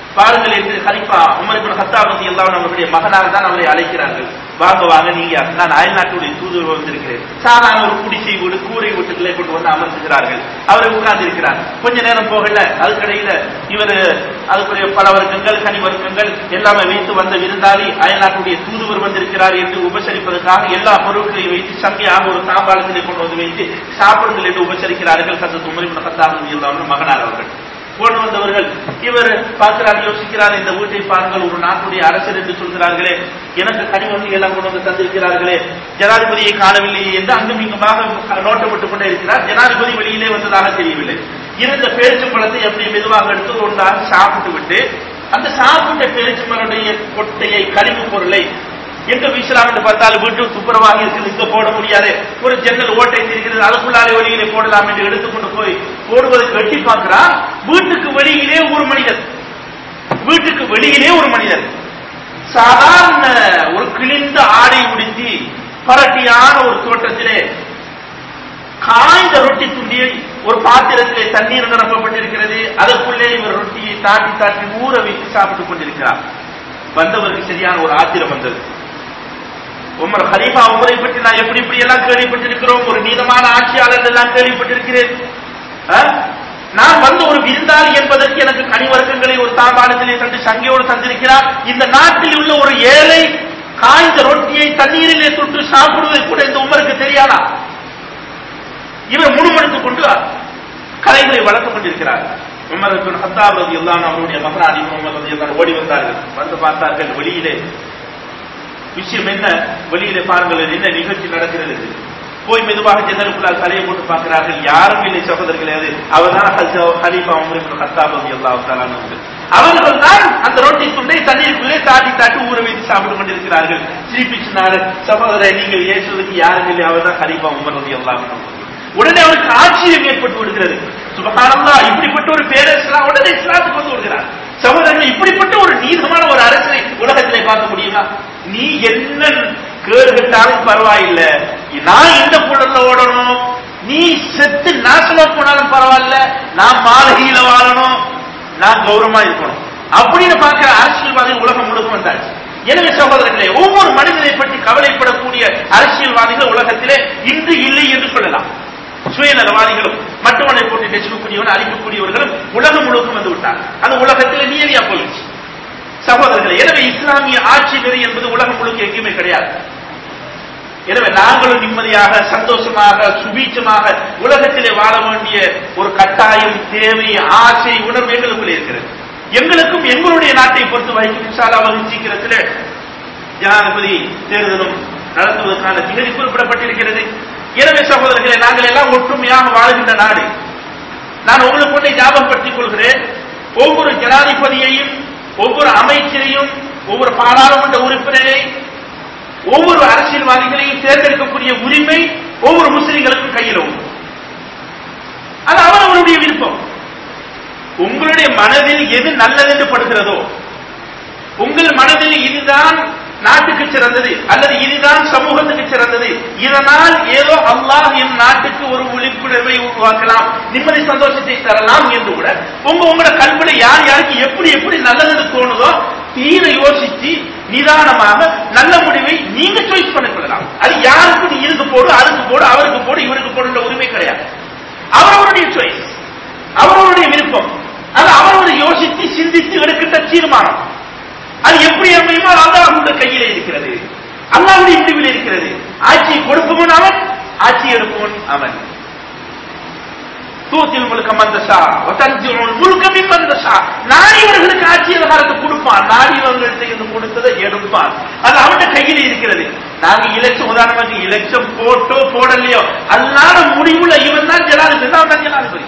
பாருங்கள் என்று ஹலிஃபா உமர் இப்னு ஹத்தாப் ரலியல்லாஹு அன்ஹு அவருடைய மகனார் தான் அவரை அழைக்கிறார்கள் வாங்க வாங்க நீங்க யார்? நான் அயல் நாட்டுடைய தூதுவர் வந்திருக்கிறேன் சாதாரண ஒரு குடிசை வீடு கூரை வீட்டுக்குள்ளே கொண்டு வந்து அமர்த்துகிறார்கள் அவரை உட்கார்ந்து இருக்கிறார் கொஞ்ச நேரம் போகல அதுக்கடையில இவர் அதுக்குரிய பல வர்க்கங்கள் கனி வர்க்கங்கள் எல்லாமே வைத்து வந்த விருந்தாளி அயல் நாட்டுடைய தூதுவர் வந்திருக்கிறார் என்று உபசரிப்பதற்காக எல்லா பொருட்களையும் வைத்து சங்கையாக ஒரு தாம்பாளத்திலே கொண்டு வந்து வைத்து சாப்பிடுங்கள் என்று உபசரிக்கிறார்கள் ஹசரத் உமர் இப்னு ஹத்தாப் ரலியல்லாஹு அன்ஹு மகனார் அவர்கள் கொண்டு வந்தவர்கள் இவர் பார்க்கிறார் யோசிக்கிறார் இந்த வீட்டை பாருங்கள் ஒரு நாட்டுடைய அரசர் என்று சொல்கிறார்களே எனக்கு கனிவண்டி எல்லாம் கொண்டு வந்து தந்திருக்கிறார்களே ஜனாதிபதியை காணவில்லையே என்று அங்கும் இங்குமாக நோட்டமிட்டுக் கொண்டே இருக்கிறார் ஜனாதிபதி வெளியிலே வந்ததாக தெரியவில்லை இருந்த பேரிச்சம்பழத்தை எப்படி மெதுவாக எடுத்து ஒன்றாக சாப்பிட்டு விட்டு அந்த சாப்பிட்ட பேரிச்சம்பழனுடைய கொட்டையை கழிவு பொருளை எங்க வீசலாம் என்று பார்த்தால் வீட்டு துப்புரவாக இருக்குது இங்க போட முடியாது ஒரு ஜன்னல் ஓட்டை இருக்கிறது அதுக்குள்ளாலே வெளியிலே போடலாம் என்று எடுத்துக்கொண்டு போய் போடுவதற்கு வெட்டி பார்க்கிறான் வீட்டுக்கு வெளியிலே ஒரு மனிதர் வீட்டுக்கு வெளியிலே ஒரு மனிதர் சாதாரண ஒரு கிழிந்த ஆடை உடுத்தி பரட்டியான ஒரு தோட்டத்திலே காய்ந்த ரொட்டி துண்டியை ஒரு பாத்திரத்திலே தண்ணீர் நிரப்பப்பட்டிருக்கிறது அதற்குள்ளே இவர் ரொட்டியை தாட்டி தாட்டி ஊற வைத்து சாப்பிட்டுக் கொண்டிருக்கிறார் வந்தவருக்கு சரியான ஒரு ஆத்திரம் வந்தது உமர் ஹலீஃபா உமரை பற்றி நான் எப்படி இப்படி எல்லாம் கேள்விப்பட்டிருக்கிறோம் ஒரு நீதமான ஆட்சியாளர் எல்லாம் கேள்விப்பட்டிருக்கிறேன் ஆ? நான் வந்து ஒரு விருந்தாளி என்பதற்கு எனக்கு கனிவர்க்கங்களை ஒரு தாம்பாளத்திலே தந்து சங்கையோடு தந்திருக்கிறார் இந்த நாட்டில் உள்ள ஒரு ஏழை காய்ந்த ரொட்டியை தண்ணீரிலே தொட்டு சாப்பிடுவது கூட இந்த உமருக்கு தெரியாதா இவர் முணுமுணுத்துக் கொண்டு கலைகளை வளர்த்துக் கொண்டிருக்கிறார் உமர் இப்னு ஹத்தாப் ரலியல்லாஹு அன்ஹு அவருடைய மகனாடி முகமது ரலியல்லாஹு அன்ஹு ஓடி வந்தார்கள் வந்து பார்த்தார்கள் வெளியிலே விஷயம் என்ன வெளியிலே பாருங்கள் என்ன நிகழ்ச்சி நடக்கிறது என்று. போய் மெதுவாக ஜன்னலுக்குள்ளால் தலையை போட்டு பார்க்கிறார்கள் யாரும் இல்லை சகோதரர்களே அது அவர்தான் ஹலீஃபா உமர் இப்னு ஹத்தாப் ரலியல்லாஹு தஆலா அன்ஹு அவர்கள் தான் அந்த ரொட்டி துண்டை தண்ணீருக்குள்ளே தாட்டி தாட்டி ஊற வைத்து சாப்பிட்டு கொண்டிருக்கிறார்கள் திருப்பி சொன்னார் சகோதரரை நீங்கள் ஏசுவதற்கு யாரும் இல்லை அவர் தான் ஹலீஃபா உமர் ரலியல்லாஹு அன்ஹு உடனே அவருக்கு ஆச்சரியம் ஏற்பட்டு விடுகிறது சுபகானந்தா இப்படிப்பட்ட ஒரு பேரரசலாம் உடனே இஸ்லாத்துக்கு வந்து விடுகிறார் சகோதரர்கள் இப்படிப்பட்ட ஒரு நீதமான ஒரு அரசனை உலகத்திலே பார்க்க முடியுமா நீ என்ன கேடு கட்டாலும் பரவாயில்லை நான் இந்த புழல்ல ஓடணும் நீ செத்து நாசமா போனாலும் பரவாயில்ல நான் மாளிகையில வாழணும் நான் கௌரவமா இருக்கணும் அப்படின்னு பார்க்கிற அரசியல்வாதி உலகம் முழுக்க வந்தாச்சு எனவே சகோதரர்களே ஒவ்வொரு மனிதனை பற்றி கவலைப்படக்கூடிய அரசியல்வாதிகள் உலகத்திலே இன்று இல்லை என்று சொல்லலாம் சுயநலவாதிகளும் மற்றவனை போட்டு நெசுக்கக்கூடியவன் அழிக்கக்கூடியவர்களும் உலகம் முழுக்க வந்து விட்டார் அந்த உலகத்தில் நீதியா போயிடுச்சு சகோதரர்களே எனவே இஸ்லாமிய ஆட்சி நெறி என்பது உலகம் முழுக்க எங்கேயுமே கிடையாது எனவே நாங்களும் நிம்மதியாக சந்தோஷமாக சுபீட்சமாக உலகத்திலே வாழ வேண்டிய ஒரு கட்டாயம் தேவை ஆசை உணர்வு எங்களுக்குள்ளே இருக்கிறது எங்களுக்கும் எங்களுடைய நாட்டை பொறுத்த வரைக்கும் இன்ஷால்லா வரும் சீக்கிரத்தில் ஜனாதிபதி தேர்தலும் நடத்துவதற்கான திகதி குறிப்பிடப்பட்டிருக்கிறது எனவே சகோதரர்களே நாங்கள் எல்லாம் ஒற்றுமையாக வாழ்கின்ற நாடு நான் உங்களுக்கு கொண்டே ஞாபகப்படுத்திக் கொள்கிறேன் ஒவ்வொரு ஜனாதிபதியையும் ஒவ்வொரு அமைச்சரையும் ஒவ்வொரு பாராளுமன்ற உறுப்பினரை ஒவ்வொரு அரசியல்வாதிகளையும் தேர்ந்தெடுக்கக்கூடிய உரிமை ஒவ்வொரு முஸ்லிம்களுக்கும் கையில் உண்டு அது அவரவருடைய விருப்பம் உங்களுடைய மனதில் எது நல்லது என்று படுகிறதோ உங்கள் மனதில் இதுதான் நாட்டுக்கு சிறந்தது அல்லது இதுதான் சமூகத்துக்கு சிறந்தது இதனால் ஏதோ அல்லாஹ் என் நாட்டுக்கு ஒரு விழிப்புணர்வை உருவாக்கலாம் நிம்மதி சந்தோஷத்தை தரலாம் என்று கூட உங்க உங்களோட கல்வில யார் யாருக்கு எப்படி எப்படி நல்லதுன்னு தோணுதோ தீர யோசிச்சு நிதானமாக நல்ல முடிவை நீங்க சாய்ஸ் பண்ணிக்கொள்ளலாம் அது யாருக்கு நீ இதுக்கு போடு அதுக்கு போடு அவருக்கு போடு இவருக்கு போடுன்ற உரிமை கிடையாது அவரவருடைய சாய்ஸ் அவரவருடைய விருப்பம் அது அவரவர் யோசித்து சிந்தித்து எடுக்கின்ற தீர்மானம் அது எப்படி அமையுமோ அல்லாஹுடைய கையில இருக்கிறது அல்லாஹுடைய முடிவில் இருக்கிறது ஆட்சியை கொடுப்பவன் அவன் ஆட்சி எடுப்பவன் அவன் தூத்தில் முழுக்க மந்தசா வதஞ்சிருள் முழுக்க மின் மந்தசா நாடியவர்களுக்கு ஆட்சி அதிகாரத்தை கொடுப்பான் நாடியவர்கள்ட்ட இருந்து கொடுத்ததை எடுப்பான் அது அவன கையில் இருக்கிறது நாங்க இலட்சம் உதாரணமாக இலட்சம் போட்டோ போடலையோ அல்லாத முடிவுல இவன் தான் ஜனாதிபதி அவன் தான் ஜனாதிபதி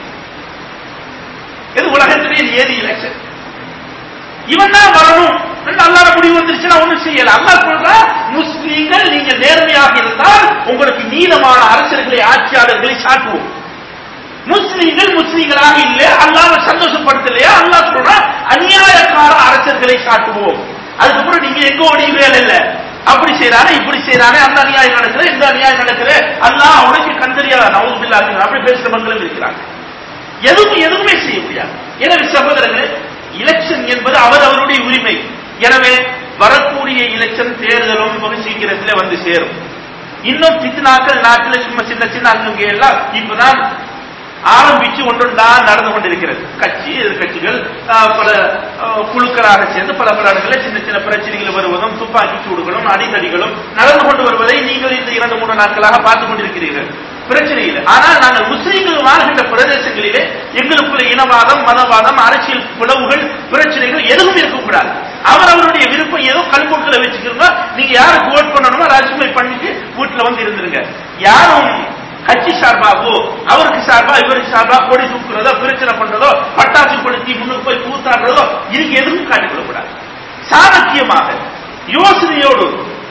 இது உலகத்திலே ஏது எலெக்ஷன் இவன் தான் வரணும் அல்லாத முடிவு வந்துருச்சுன்னா ஒண்ணும் செய்யல அல்லா சொல்றா முஸ்லீம்கள் நீங்க நேர்மையாக இருந்தால் உங்களுக்கு நீளமான அரசர்களை ஆட்சியாளர்களை சாட்டுவோம் முஸ்லீம்கள் முஸ்லீம்களாக இல்ல அல்லாத சந்தோஷப்படுத்தலையா அல்லா சொல்றா அநியாயக்கார அரசர்களை சாட்டுவோம் அதுக்கப்புறம் நீங்க எங்க ஓடிய வேலை இல்ல அப்படி செய்யறானே இப்படி செய்யறானே அந்த அநியாயம் நடக்குது இந்த அநியாயம் நடக்குது அல்லாஹ் அவனுக்கு கண்டறியாத நவுது பில்லா அப்படி பேசுறவங்களும் இருக்கிறாங்க எதுவும் எதுவுமே செய்ய முடியாது எனவே சகோதரர்களே எலெக்ஷன் என்பது அவர் அவருடைய உரிமை எனவே வரக்கூடிய எலெக்ஷன் தேர்தலும் வெகு சீக்கிரத்தில் வந்து சேரும் இன்னும் பித்னாக்கள் நாட்டில் சும்மா சின்ன சின்ன அங்கங்கே எல்லாம் இப்பதான் ஆரம்பிச்சு ஒன்றொன்றாக நடந்து கொண்டிருக்கிறது கட்சி எதிர்கட்சிகள் ஆஹ், பல ஆஹ், குழுக்களாக சேர்ந்து பல பல இடங்களில் சின்ன சின்ன பிரச்சனைகள் வருவதும் துப்பாக்கி சூடுகளும் அடிதடிகளும் நடந்து கொண்டு வருவதை நீங்கள் இந்த இரண்டு மூன்று நாட்களாக பார்த்து கொண்டிருக்கிறீர்கள் பிரச்சனை இல்லை ஆனால் நாங்கள் முஸ்லீம்கள் வாழ்கின்ற பிரதேசங்களிலே எங்களுக்குள்ள இனவாதம் மதவாதம் அரசியல் பிளவுகள் பிரச்சனைகள் எதுவும் இருக்கக்கூடாது அவர் அவருடைய விருப்பம் ஏதோ கல்பொருட்களை வச்சுக்கிறோம் நீங்க யாருக்கு ஓட் பண்ணணுமோ ராஜ்யமை பண்ணிட்டு வீட்டுல வந்து இருந்துருங்க யாரும் கட்சி சார்பாகவோ அவருக்கு சார்பா இவருக்கு சார்பா கொடி தூக்குறதோ பிரச்சனை பண்றதோ பட்டாசு கொளுத்தி முன்னுக்கு போய் கூத்தாடுறதோ இதுக்கு எதுவும் காட்டிக்கொள்ளக்கூடாது சாணக்கியமாக யோசனையோடு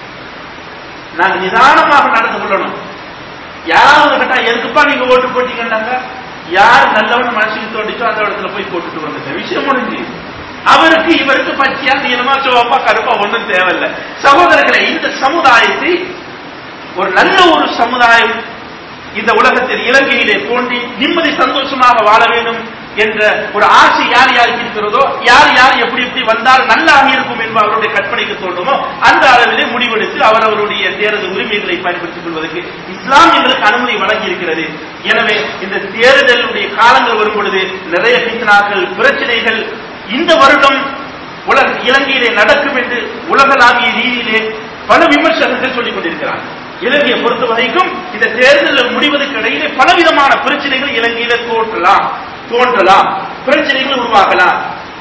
நாங்க நிதானமாக நடந்து கொள்ளணும் யாராவது கேட்டா எதுக்குப்பா நீங்க ஓட்டு போட்டீங்கன்னாங்க யார் நல்லவன் மனசுக்கு தோண்டிச்சோ அந்த இடத்துல போய் போட்டுட்டு வந்துட்ட விஷயம் முடிஞ்சு அவருக்கு இவருக்கு பச்சையா நீளமா சிவப்பா கருப்பா ஒண்ணும் தேவையில்லை சகோதரர்களை இந்த சமுதாயத்தை ஒரு நல்ல ஒரு சமுதாயம் இந்த உலகத்தில் இலங்கையிலே தோன்றி நிம்மதி சந்தோஷமாக வாழ வேண்டும் என்ற ஒரு ஆசை யார் யாருக்கு இருக்கிறதோ யார் யார் எப்படி எப்படி வந்தால் நல்லாக இருக்கும் என்பது அவருடைய கற்பனைக்கு தோன்றுமோ அந்த அளவிலே முடிவெடுத்து அவர் அவருடைய தேர்தல் உரிமைகளை பயன்படுத்திக் கொள்வதற்கு இஸ்லாம் எங்களுக்கு அனுமதி வழங்கி இருக்கிறது எனவே இந்த தேர்தலுடைய காலங்கள் வரும் பொழுது நிறைய பித்தனாக்கள் பிரச்சனைகள் இந்த வருடம் உலக இலங்கையிலே நடக்கும் என்று உலகளாவிய ரீதியிலே பல விமர்சகர்கள் சொல்லிக் கொண்டிருக்கிறார்கள் இலங்கையை பொறுத்த வரைக்கும் இந்த தேர்தல் முடிவதற்கு இடையிலே பலவிதமான பிரச்சனைகள் இலங்கையில தோன்றலாம் தோன்றலாம் பிரச்சனைகள் உருவாகலாம்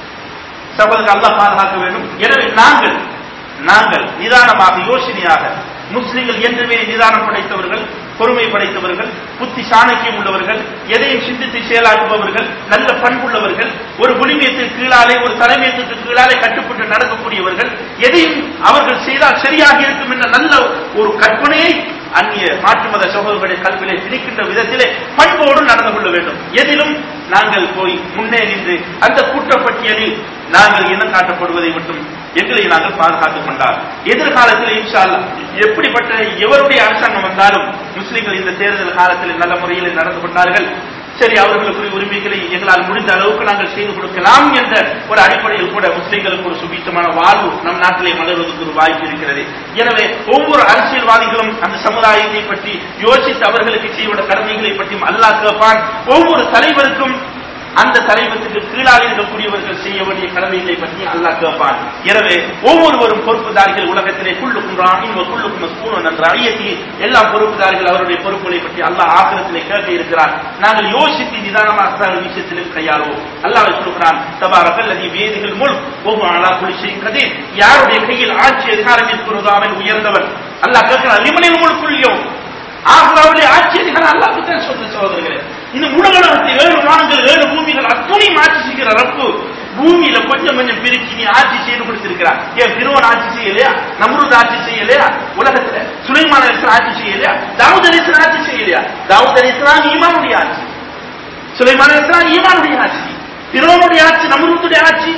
சகோதரர் அல்லாஹ் பாதுகாக்க வேண்டும் எனவே நாங்கள் நாங்கள் நிதானமாக யோசனையாக முஸ்லிம்கள் என்றுமே நிதானம் படைத்தவர்கள் பொறுமை படைத்தவர்கள் புத்தி சாணக்கியம் உள்ளவர்கள் எதையும் சிந்தித்து செயலாற்றுபவர்கள் நல்ல பண்புள்ளவர்கள் ஒரு குடிமையத்திற்கு கீழாலே ஒரு தலைமையத்துக்கு கீழாலே கட்டுப்பட்டு நடக்கக்கூடியவர்கள் எதையும் அவர்கள் செய்தால் சரியாக இருக்கும் என்ற நல்ல ஒரு கற்பனையை அந்நிய மாற்று மத சகோதரர்களுடைய கல்வியிலே திணிக்கின்ற விதத்திலே பண்போடு நடந்து கொள்ள வேண்டும் எதிலும் நாங்கள் போய் முன்னே நின்று அந்த கூட்டப்பட்டியலில் நாங்கள் இனம் காட்டப்படுவதை மட்டும் எங்களை நாங்கள் பாதுகாத்துக் கொண்டால் எதிர்காலத்தில் இன்ஷா அல்லாஹ் எப்படிப்பட்ட எவருடைய அரசாங்கம் வந்தாலும் முஸ்லிம்கள் இந்த தேர்தல் காலத்தில் நல்ல முறையில் நடந்து கொண்டார்கள் சரி அவர்களுக்குரிய உரிமைகளை எங்களால் முடிந்த அளவுக்கு நாங்கள் செய்து கொடுக்கலாம் என்ற ஒரு அடிப்படையில் கூட முஸ்லிம்களுக்கு ஒரு சுபீட்சமான வாழ்வு நம் நாட்டிலே மலர்வதற்கு ஒரு வாய்ப்பு இருக்கிறது எனவே ஒவ்வொரு அரசியல்வாதிகளும் அந்த சமுதாயத்தை பற்றி யோசித்து அவர்களுக்கு செய்ய கடமைகளை பற்றியும் அல்லாஹ் கேட்பான் ஒவ்வொரு தலைவருக்கும் அந்த தலைவத்துக்கு கீழாக இருக்கக்கூடியவர்கள் செய்ய வேண்டிய கடமைகளை பற்றி அல்லாஹ் கேட்பான் எனவே ஒவ்வொருவரும் பொறுப்புதாரிகள் உலகத்திலே குள்ளுக்கும் ராணின் குள்ளுக்கும் மஸ்கூன் என்ற ஐயத்தி எல்லா பொறுப்புதாரிகள் அவருடைய பொறுப்புகளை பற்றி அல்லாஹ் ஆக்கிரத்திலே கேட்க இருக்கிறார் நாங்கள் யோசித்து நிதானமாக தான் விஷயத்திலும் கையாளுவோம் அல்லாஹ் சொல்கிறான் தபாரகல் அதி வேதிகள் முள் ஒவ்வொரு அலா குளிசை கதீர் யாருடைய கையில் ஆட்சி அதிகாரம் இருக்கிறதோ அவன் உயர்ந்தவன் அல்லாஹ் கேட்கிறான் லிமனில் முழுக்குள்ளியும் ஆகிறாவுடைய ஆட்சி அதிகாரம் அல்லாஹ் தான் சொல்ற சகோதரர்களே இந்த உலகத்தை ஏழு வானங்கள் ஏழு பூமிகள் அத்துணையும் ஆட்சி செய்கிற ரப்பு பூமியில கொஞ்சம் கொஞ்சம் பிரிச்சு நீ ஆட்சி செய்து கொடுத்திருக்கிறார் ஏன் பிரிவன் ஆட்சி செய்யலையா நம்ரூத் ஆட்சி செய்யலையா உலகத்துல சுலைமான அலிஸ்லாம் ஆட்சி செய்யலையா தாவூத் அலிஸ்லாம் ஆட்சி செய்யலையா தாவூத் அலிஸ்லாம் ஈமானுடைய ஆட்சி சுலைமான அலிஸ்லாம் ஈமானுடைய ஆட்சி பிறவனுடைய ஆட்சி நம்ரூத்துடைய ஆட்சி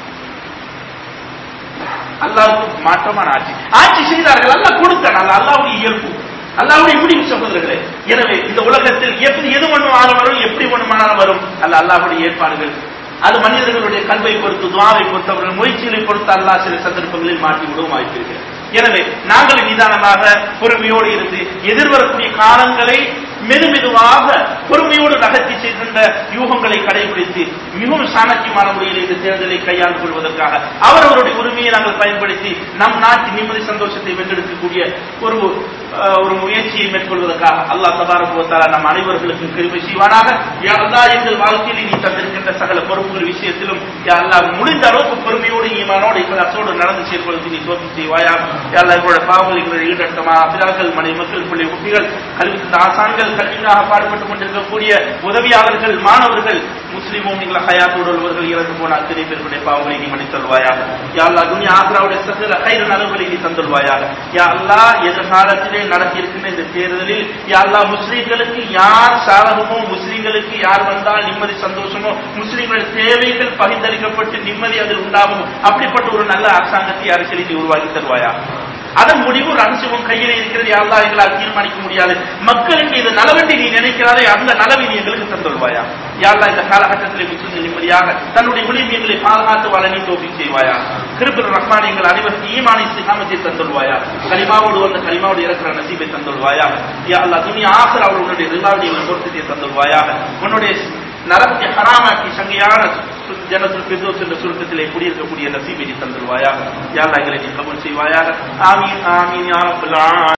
அல்லாவுக்கு மாற்றமான ஆட்சி ஆட்சி செய்தார்கள் அல்லாஹ் கொடுத்தான் அல்ல அல்லாவுடைய இயல்பு அல்லாவுடைய முடிவு சகோதரர்களே எனவே இந்த உலகத்தில் எப்படி எது வேணுமானாலும் வரும் எப்படி வேணுமானாலும் வரும் அல்ல அல்லாஹுடைய ஏற்பாடுகள் அது மனிதர்களுடைய கல்வை பொறுத்து துவாவை பொறுத்து அவர்கள் முயற்சிகளை பொறுத்து அல்லாஹ் சில சந்தர்ப்பங்களில் மாற்றி விடவும் வாய்ப்பிருக்கிறது எனவே நாங்கள் நிதானமாக பொறுமையோடு இருந்து எதிர்வரக்கூடிய காலங்களை மெதுமெதுவாக பொறுமையோடு நகர்த்தி செய்கின்ற யூகங்களை கடைபிடித்து மிகவும் சாணக்கியமான முறையில் இந்த தேர்தலை கையாண்டு கொள்வதற்காக அவரவருடைய உரிமையை நாங்கள் பயன்படுத்தி நம் நாட்டின் நிம்மதி சந்தோஷத்தை வென்றெடுக்கக்கூடிய ஒரு அஹ், ஒரு முயற்சியை மேற்கொள்வதற்காக அல்லாஹ் தபாரகுவத்தால நம் அனைவர்களுக்கும் கிருபை செய்வானாக யா அல்லாஹ் எங்கள் வாழ்க்கையில் நீ தந்திருக்கின்ற சகல பொறுப்புகள் விஷயத்திலும் யா அல்லாஹ் முடிந்த அளவுக்கு பொறுமையோடு ஈமானோடு இக்கலாசோடு நடந்து செயல்படுத்தி நீ தோற்று செய்வாயா யா அல்லாஹ் எங்களோட பாவங்களை ஈடட்டமா அபிலாக்கள் மனை மக்கள் பிள்ளை குட்டிகள் கல்வி தந்த ஆசான்கள் கல்விக்காக பாடுபட்டுக் கொண்டிருக்கக்கூடிய உதவியாளர்கள் மாணவர்கள் முஸ்லிமும் நீங்கள் ஹயாத்தோடு உள்ளவர்கள் இறந்து போன அத்தனை பேருடைய பாவங்களை நீ மன்னித்தல்வாயாக யா அல்லாஹ் துனியா ஆக்ராவுடைய சகல கயிறு நலவுகளை நீ தந்துள்வாயாக யா அல்லாஹ் எதிர்காலத்திலே நடத்தி இருக்கின்ற இந்த தேர்தலில் யா அல்லாஹ் முஸ்லிம்களுக்கு யார் சாதகமோ முஸ்லிம்களுக்கு யார் வந்தால் நிம்மதி சந்தோஷமோ முஸ்லிம்கள் தேவைகள் பகிர்ந்தளிக்கப்பட்டு நிம்மதி அதில் உண்டாகும் அப்படிப்பட்ட ஒரு நல்ல அரசாங்கத்தை அரசியலை நீ உருவாக்கி தருவாயா அதன் முடிவு ஒரு அம்சமும் கையில் இருக்கிறது யா அல்லாஹ் எங்களால் தீர்மானிக்க முடியாது மக்களுக்கு இது நலவென்று நீ நினைக்கிறாரே அந்த நலவை நீ எங்களுக்கு தந்துள்வாயா யாழ்லா இந்த காலகட்டத்திலே முஸ்லிம்கள் நிம்மதியாக தன்னுடைய விளிம்பியங்களை பாதுகாத்து வாழ நீ தோப்பி செய்வாயா கிருபர் ரஹ்மான் எங்கள் அனைவருக்கு ஈமானை சிகாமத்தை தந்துள்வாயா கலிமாவோடு வந்த கலிமாவோடு இறக்கிற நசீபை தந்துள்வாயா யா அல்லா துணியா ஆசர் அவள் உன்னுடைய ரில்லாவுடைய பொருத்தத்தை தந்துள்வாயா உன்னுடைய நரத்தை ஹராமாக்கி சங்கையான ஜனத்துல் பிர்தோஸ் என்ற சுருக்கத்திலே குடியிருக்கக்கூடிய நசீபை நீ தந்துள்வாயா யா அல்லா எங்களை நீ கபூல் செய்வாயாக ஆமீன் ஆமீன் யா ரப்பல் ஆலமீன்